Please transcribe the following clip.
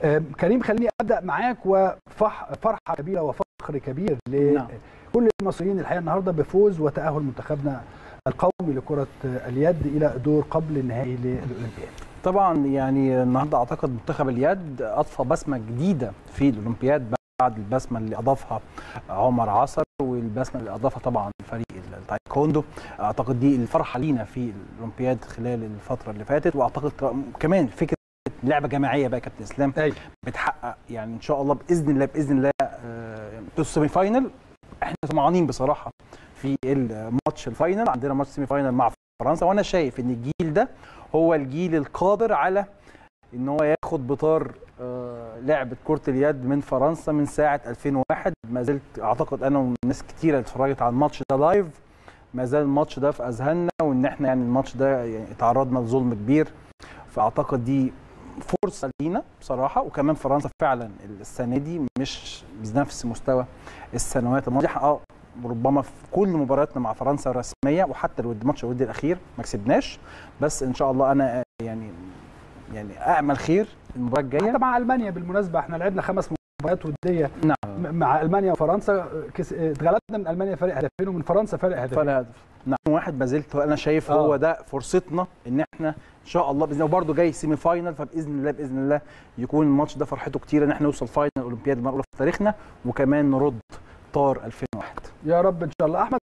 آم، كريم خليني ابدا معاك وفرحه كبيره وفخر كبير نعم. لكل المصريين الحقيقه النهارده بفوز وتاهل منتخبنا القومي لكره اليد الى دور قبل النهائي للاولمبياد طبعا يعني النهارده اعتقد منتخب اليد اضفى بسمه جديده في الاولمبياد بعد البسمه اللي اضافها عمر عصر والبسمه اللي اضافها طبعا فريق التايكوندو اعتقد دي الفرحه لينا في الاولمبياد خلال الفتره اللي فاتت واعتقد كمان فكره لعبه جماعيه بقى يا كابتن اسلام أيوة. بتحقق يعني ان شاء الله باذن الله باذن الله آه، السيمي فاينل احنا طمعانين بصراحه في الماتش الفاينل عندنا ماتش سيمي فاينل مع فرنسا وانا شايف ان الجيل ده هو الجيل القادر على ان هو ياخد بطار آه، لعبه كره اليد من فرنسا من ساعه 2001 ما زلت اعتقد انا وناس كتيره اللي اتفرجت على الماتش ده لايف ما زال الماتش ده في اذهاننا وان احنا يعني الماتش ده يعني تعرضنا لظلم كبير فاعتقد دي فرصه لينا بصراحه وكمان فرنسا فعلا السنه دي مش بنفس مستوى السنوات الماضيه اه ربما في كل مبارياتنا مع فرنسا رسميه وحتى الود ماتش الودي الاخير ما كسبناش بس ان شاء الله انا يعني يعني امل خير المباراه الجايه حتى مع المانيا بالمناسبه احنا لعبنا خمس مباريات وديه نعم م- مع المانيا وفرنسا كس... اتغلبنا من المانيا فرق هدفين ومن فرنسا فرق هدفين فرق هدف نعم واحد ما زلت انا شايف آه. هو ده فرصتنا ان احنا ان شاء الله باذن الله وبرده جاي سيمي فاينل فباذن الله باذن الله يكون الماتش ده فرحته كتير ان احنا نوصل فاينل اولمبياد مره اولى في تاريخنا وكمان نرد طار 2001 يا رب ان شاء الله احمد